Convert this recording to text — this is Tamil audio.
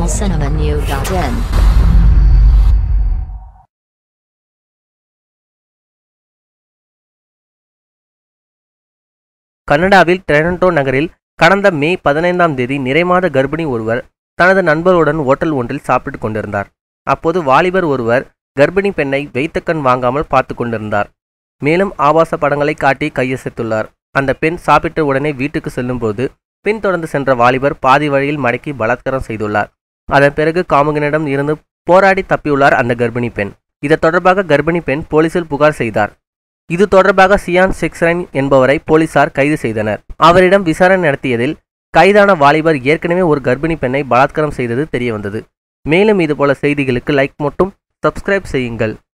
tamilcinemanew.in கனடாவில் டொரண்டோ நகரில் கடந்த மே பதினைந்தாம் தேதி நிறைமாத கர்ப்பிணி ஒருவர் தனது நண்பருடன் ஓட்டல் ஒன்றில் சாப்பிட்டுக் கொண்டிருந்தார் அப்போது வாலிபர் ஒருவர் கர்ப்பிணி பெண்ணை வைத்த கண் வாங்காமல் பார்த்து கொண்டிருந்தார் மேலும் ஆபாச படங்களை காட்டி கையசைத்துள்ளார் அந்த பெண் சாப்பிட்ட உடனே வீட்டுக்கு செல்லும்போது பின்தொடர்ந்து சென்ற வாலிபர் பாதி வழியில் மடக்கி பலாத்காரம் செய்துள்ளார் அதன் பிறகு காமுகனிடம் இருந்து போராடி தப்பியுள்ளார் அந்த கர்ப்பிணி பெண் இது தொடர்பாக கர்ப்பிணி பெண் போலீசில் புகார் செய்தார் இது தொடர்பாக சியான் செக்ஸ்ரைன் என்பவரை போலீசார் கைது செய்தனர் அவரிடம் விசாரணை நடத்தியதில் கைதான வாலிபர் ஏற்கனவே ஒரு கர்ப்பிணி பெண்ணை பலாத்காரம் செய்தது தெரியவந்தது மேலும் இதுபோல செய்திகளுக்கு லைக் மட்டும் சப்ஸ்கிரைப் செய்யுங்கள்